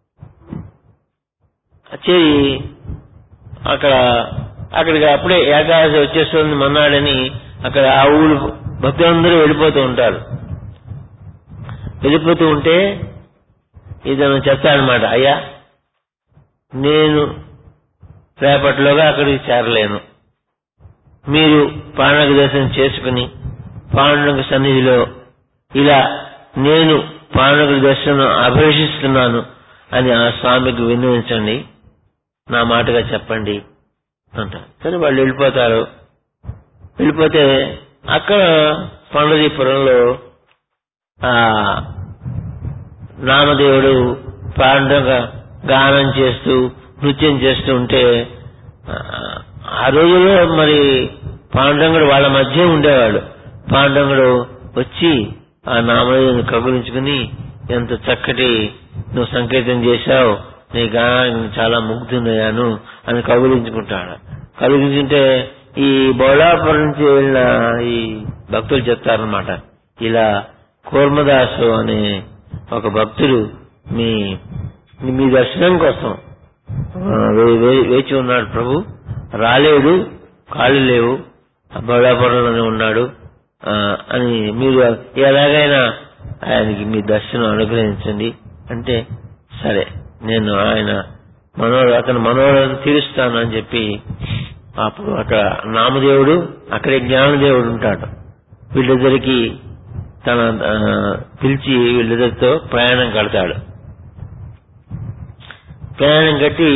చేరి అక్కడ అక్కడికి అప్పుడే ఏకాదశి వచ్చేస్తుంది మన్నాడని అక్కడ ఆ ఊరు భక్తులందరూ వెళ్ళిపోతూ ఉంటారు వెళ్ళిపోతూ ఉంటే ఇతను చెప్తాడనమాట అయ్యా నేను రేపటిలోగా అక్కడికి చేరలేను మీరు పాండవ దర్శనం చేసుకుని పాండవ సన్నిధిలో ఇలా నేను పాండవ దర్శనం అభిలషిస్తున్నాను అని ఆ స్వామికి విన్నవించండి నా మాటగా చెప్పండి అంటారు సరే వాళ్ళు వెళ్ళిపోతారు వెళ్ళిపోతే అక్కడ పండదీపురంలో ఆ నామదేవుడు పాండవ గానం చేస్తూ నృత్యం చేస్తూ ఉంటే ఆ, ఆ రోజుల్లో మరి పాండవుడు వాళ్ళ మధ్య ఉండేవాడు పాండవుడు వచ్చి ఆ నామదేవుని కబులించుకుని ఎంత చక్కటి నువ్వు సంకేతం చేశావు నీ గానానికి చాలా ముగ్ధునయ్యాను అని కబులించుకుంటాడు కబులించుకుంటే ఈ బౌలాపురం నుంచి వెళ్ళిన ఈ భక్తులు చెప్తారనమాట ఇలా కూర్మదాసు అనే ఒక భక్తుడు మీ మీ దర్శనం కోసం ఆ, వే- వే- వేచి ఉన్నాడు ప్రభు రాలేడు కాళ్ళు లేవు బౌలాపురంలోనే ఉన్నాడు ఆ, అని మీరు ఎలాగైనా ఆయనకి మీ దర్శనం అనుగ్రహించండి అంటే సరే నేను ఆయన మనోడు అతను మనోడని తీరుస్తాను అని చెప్పి అప్పుడు అక్కడ నామదేవుడు అక్కడే జ్ఞానదేవుడు ఉంటాడు వీళ్ళిద్దరికి తన ఆ, పిలిచి వీళ్ళిద్దరితో ప్రయాణం కడతాడు ప్రయాణం కట్టి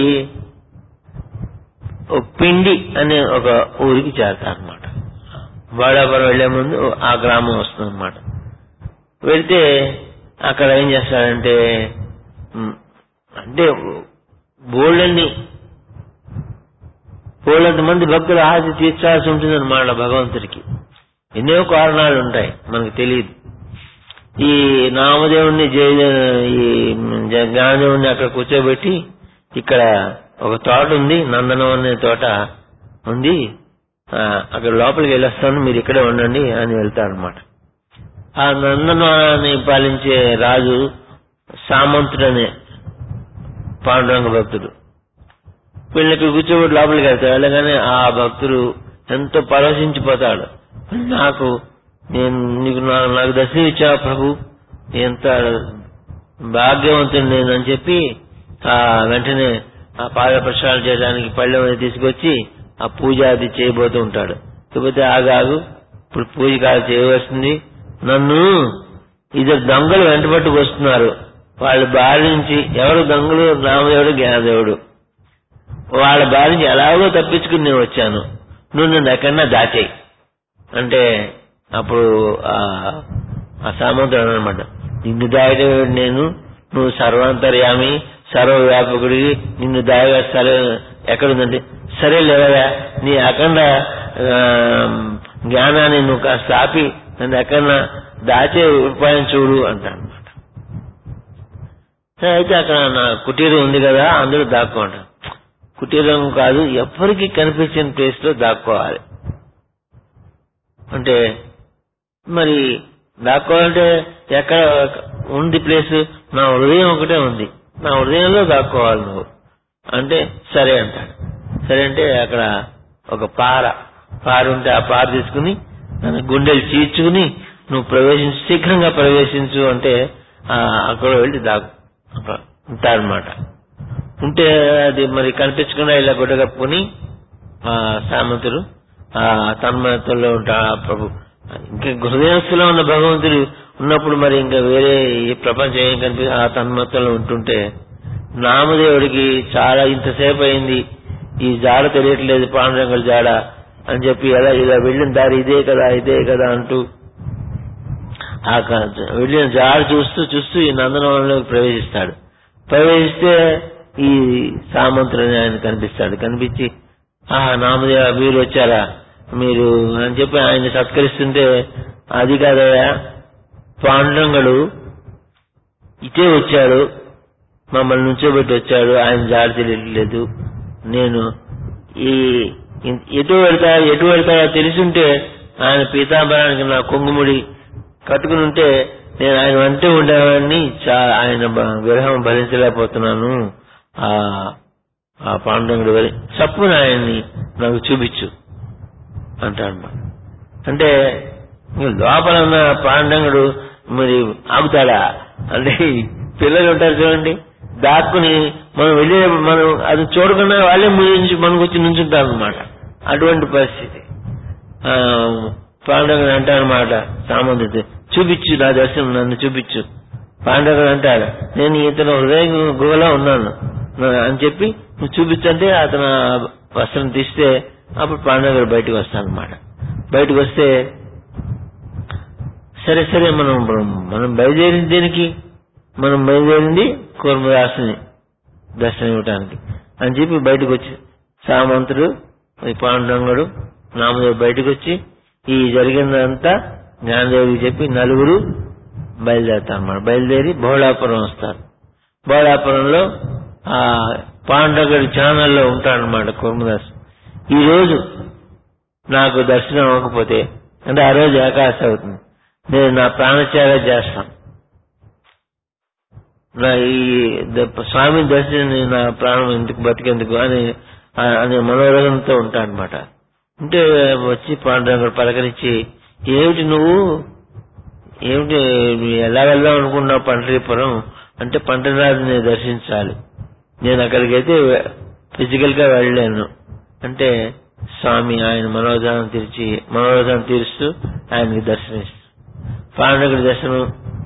ఒక పిండి అనే ఒక ఊరికి చేరతారనమాట బాడాపురం వెళ్లే ముందు ఆ గ్రామం వస్తుందన్నమాట వెళ్తే అక్కడ ఏం చేస్తాడంటే మ్, అంటే బోల్డన్ని పోలంత మంది భక్తులు ఆశ తీర్చాల్సి ఉంటుందన్నమాట భగవంతుడికి ఎన్నో కారణాలు ఉంటాయి మనకు తెలియదు ఈ నామదేవుణ్ణి జయ ఈ జ- జ్ఞానదేవుణ్ణి అక్కడ కూర్చోబెట్టి ఇక్కడ ఒక తోట ఉంది నందనం అనే తోట ఉంది ఆ, అక్కడ లోపలికి వెళ్ళొస్తాను మీరు ఇక్కడే ఉండండి అని వెళ్తాడనమాట ఆ నందనాన్ని పాలించే రాజు సామంతుడనే పాండురంగ భక్తుడు వీళ్ళకి కూర్చోబెట్టి లోపలికి వెళ్తాడు వెళ్ళగానే ఆ భక్తుడు ఎంతో పరవశించిపోతాడు నాకు నేను నీకు నా- నాకు దర్శనం ఇచ్చావు ప్రభు ఎంత భాగ్యవంతుడు నేను అని చెప్పి ఆ వెంటనే ఆ పాద ప్రక్షాళన చేయడానికి పళ్ళెం అది తీసుకొచ్చి ఆ పూజ అది చేయబోతూ ఉంటాడు కాకపోతే ఆగాగు ఇప్పుడు పూజ కాదు చేయవలసింది నన్ను ఇద్దరు దొంగలు వెంటబట్టి వస్తున్నారు వాళ్ళ బారి నుంచి ఎవరు దొంగలు రామదేవుడు జ్ఞానదేవుడు వాళ్ళ బారి నుంచి ఎలాగో తప్పించుకుని నేను వచ్చాను నువ్వు నన్ను ఎక్కడన్నా దాచేయి అంటే అప్పుడు ఆ ఆ సామంతుడు అనమాట నిన్ను దాయడం నేను నువ్వు సర్వాంతర్యామి సర్వవ్యాపకుడివి నిన్ను దాయగా స్థలం ఎక్కడుందంటే సరే లేవయా నీ అఖండ ఆ, జ్ఞానాన్ని నువ్వు కాస్త ఆపి నన్ను ఎక్కడన్నా దాచే ఉపాయం చూడు అంటాను అనమాట అయితే అక్కడ నా కుటీరం ఉంది కదా అందులో దాక్కోండి కుటీరం కాదు ఎవ్వరికి కనిపించిన ప్లేస్ లో దాక్కోవాలి అంటే మరి దాక్కోవాలంటే ఎక్కడ ఉంది ప్లేస్ నా హృదయం ఒకటే ఉంది నా హృదయంలో దాక్కోవాలి నువ్వు అంటే సరే అంటాడు సరే అంటే అక్కడ ఒక పార పార ఉంటే ఆ పార తీసుకుని నన్ను గుండెలు చీల్చుకుని నువ్వు ప్రవేశించు శీఘ్రంగా ప్రవేశించు అంటే ఆ, అక్కడ వెళ్ళి దాకు అక్కడ ఉంటారనమాట ఉంటే అది మరి కనిపించకుండా ఇలా గుడ్డ కప్పుకొని ఆ సామంతుడు ఆ తన్మయత్వంలో ఉంటాడు ఆ ప్రభు ఇంకా హృదయస్థులో ఉన్న భగవంతుడు ఉన్నప్పుడు మరి ఇంకా వేరే ఈ ప్రపంచం ఏం కనిపి ఆ తన్మత్వంలో ఉంటుంటే నామదేవుడికి చాలా ఇంతసేపు అయింది ఈ జాడ తెలియట్లేదు పాండురంగుడి జాడ అని చెప్పి ఎలా ఇలా వెళ్ళిన దారి ఇదే కదా ఇదే కదా అంటూ ఆ క- వెళ్ళిన జాడ చూస్తూ చూస్తూ ఈ నందనవనంలోకి ప్రవేశిస్తాడు ప్రవేశిస్తే ఈ సామంతుడు అని ఆయన కనిపిస్తాడు కనిపించి ఆ నామదేవ మీరు వచ్చారా మీరు అని చెప్పి ఆయన సత్కరిస్తుంటే అది కాదయా పాండురంగుడు ఇటే వచ్చాడు మమ్మల్ని నుంచోబెట్టి వచ్చాడు ఆయన జాడి తెలియట్లేదు నేను ఈ ఇన్- ఎటు వెళ్తా ఎటు వెళ్తాడో తెలిసుంటే ఆయన పీతాంబరానికి నా కొంగుముడి కట్టుకుని ఉంటే నేను ఆయన వెంటే ఉండేవాడిని చా ఆయన బ- విరహం భరించలేకపోతున్నాను ఆ ఆ పాండురంగుడు వరి చప్పున ఆయన్ని నాకు చూపించు అంటాడు అంటే ఇంక లోపల ఉన్న పాండంగుడు మరి ఆగుతాడా అంటే ఈ పిల్లలు ఉంటారు చూడండి దాక్కుని మనం వెళ్ళే మనం అది చూడకుండా వాళ్ళే ముందు నుంచి మనకు వచ్చి నుంచుంటారు అనమాట అటువంటి పరిస్థితి ఆ పాండవుడు అంటాడనమాట సామంతుడు చూపించు నా దర్శనం నన్ను చూపించు పాండవుడు అంటాడు నేను ఇతను హృదయ గుహలో ఉన్నాను నా- అని చెప్పి నువ్వు చూపించంటే అతను ఆ వస్త్రం తీస్తే అప్పుడు పాండవుడు బయటకు వస్తానమాట బయటకు వస్తే సరే సరే మనం మనం బయలుదేరింది దేనికి మనం బయలుదేరింది కూర్మదాసుని దర్శనం ఇవ్వటానికి అని చెప్పి బయటకు వచ్చి సామంతుడు ఈ పాండురంగుడు నామదేవి బయటకు వచ్చి ఈ జరిగిందంతా జ్ఞానదేవికి చెప్పి నలుగురు బయలుదేరుతారు అన్నమాట బయలుదేరి బహుళాపురం వస్తారు బహుళాపురంలో ఆ పాండవుడి ఛానల్లో ఉంటాడనమాట కుర్మదాస్ ఈ రోజు నాకు దర్శనం అవ్వకపోతే అంటే ఆ రోజు ఏకాదశి అవుతుంది నేను నా ప్రాణత్యాగ చేస్తాను నా ఈ ద- స్వామి దర్శనం నా ప్రాణం ఎందుకు బతికెందుకు అని ఆ- అనే మనోరథంతో ఉంటాడనమాట ఉంటే వచ్చి పాండురంగుడు పలకరించి ఏమిటి నువ్వు ఏమిటి నువ్వు ఎలా వెళ్దాం అనుకున్నావు పండరీపురం అంటే పంటరాజుని దర్శించాలి నేను అక్కడికైతే ఫిజికల్ గా వెళ్ళలేను అంటే స్వామి ఆయన మనోరథం తీర్చి మనోరథం తీరుస్తూ ఆయనకి దర్శనమిస్తాడు పాండవుడి దర్శనం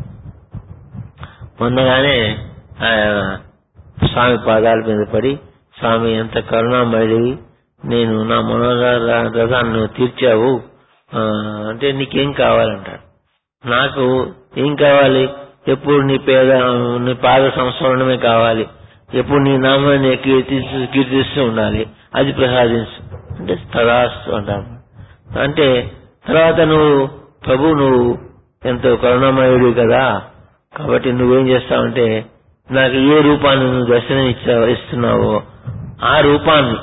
పొందగానే ఆయన స్వామి పాదాల మీద పడి స్వామి ఎంత కరుణామయుడివి నేను నా మనోరథాన్ని నువ్వు తీర్చావు ఆ, అంటే నీకేం కావాలంటాడు నాకు ఏం కావాలి ఎప్పుడు నీ పేద నీ పాద సంస్మరణమే కావాలి ఎప్పుడు నీ నామాన్ని కీర్తిస్తూ కీర్తిస్తూ ఉండాలి అది ప్రసాదించు అంటే తదాస్తు అంటారు అంటే తర్వాత నువ్వు ప్రభు నువ్వు ఎంతో కరుణామయుడు కదా కాబట్టి నువ్వేం చేస్తావంటే నాకు ఏ రూపాన్ని నువ్వు దర్శనం ఇచ్చా ఇస్తున్నావో ఆ రూపాన్ని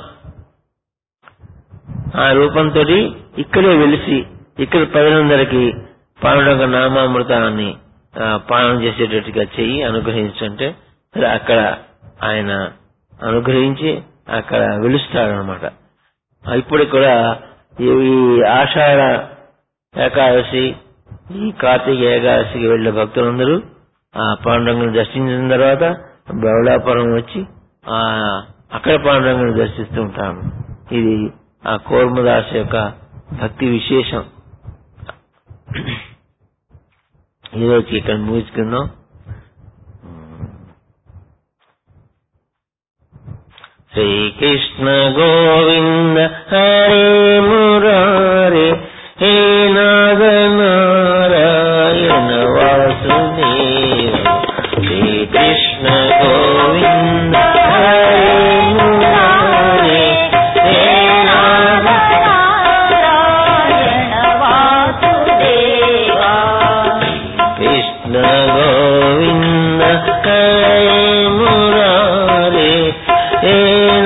ఆ రూపంతో ఇక్కడే వెలిసి ఇక్కడ ప్రజలందరికీ పాండురంగ నామామృతాన్ని ఆ, పానం చేసేటట్టుగా చెయ్యి అనుగ్రహించంటే సరే అక్కడ ఆయన అనుగ్రహించి అక్కడ వెలుస్తాడనమాట ఇప్పుడు కూడా ఈ ఈ ఆషాఢ ఏకాదశి ఈ కార్తీక ఏకాదశికి వెళ్లే భక్తులందరూ ఆ పాండురంగుని దర్శించిన తర్వాత బౌళాపురం వచ్చి ఆ అక్కడ పాండురంగుని దర్శిస్తూ ఉంటాము ఇది ఆ కోర్మదాస్ యొక్క భక్తి విశేషం ఈరోజు ఇక్కడ ముగించుకుందాం శ్రీకృష్ణ గోవింద హరే మురారే హే నాగనారాయణ వాసుదేవ శ్రీకృష్ణ గోవింద హరే మురారే హే నారాయణ వాసుదేవా కృష్ణ గోవింద హరే మురారే హే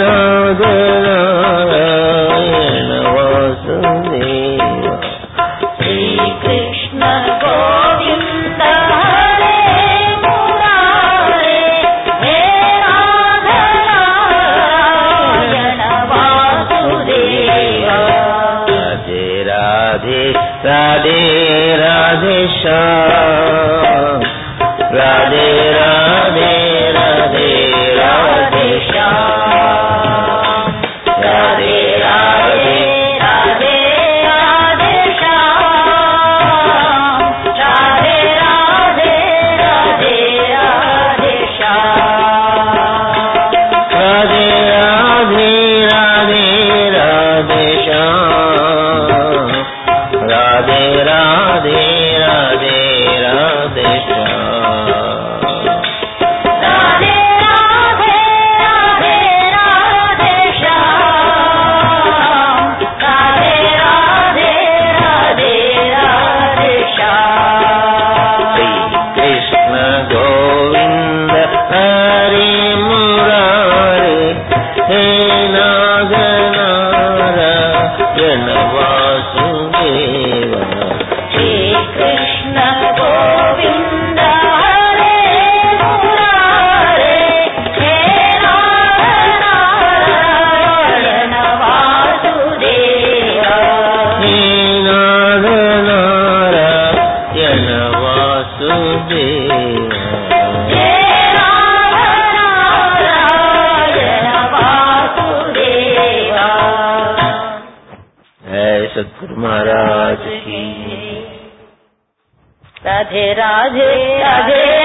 నాగనారాయణ వాసుదేవ శ్రీకృష్ణ గోవింద హరే మురారే హే నారాయణ వాసుదేవా రాధే రాధే రాధే రాధే శ్యామ్ రాధే రాధే రాధే రాధే శ్యామ్ రాధే రాధే రాధే రాధే శ్యామ్ రాధే రాధే రాధే రాధే శ్యామ్ రాధే రాధే రాధే రాధే శ్యామ్ రాధే రాధే రాధే రాధే శ్యామ్ రాధే రాధే రాధే రాధే శ్యామ్ రాధే రాధే రాధే రాధే శ్యామ్ శ్రీ కృష్ణ గోవింద హరే మురారే హే నాగనారాయణ వాసుదేవ శ్రీకృష్ణ గోవింద హరే మురారే హే నారాయణ వాసుదేవా హే నాగనారాయణ వాసుదేవ హే నారాయణ వాసుదేవా జయ సద్గురు మహారాజ్ की రాధే రాధే రాధే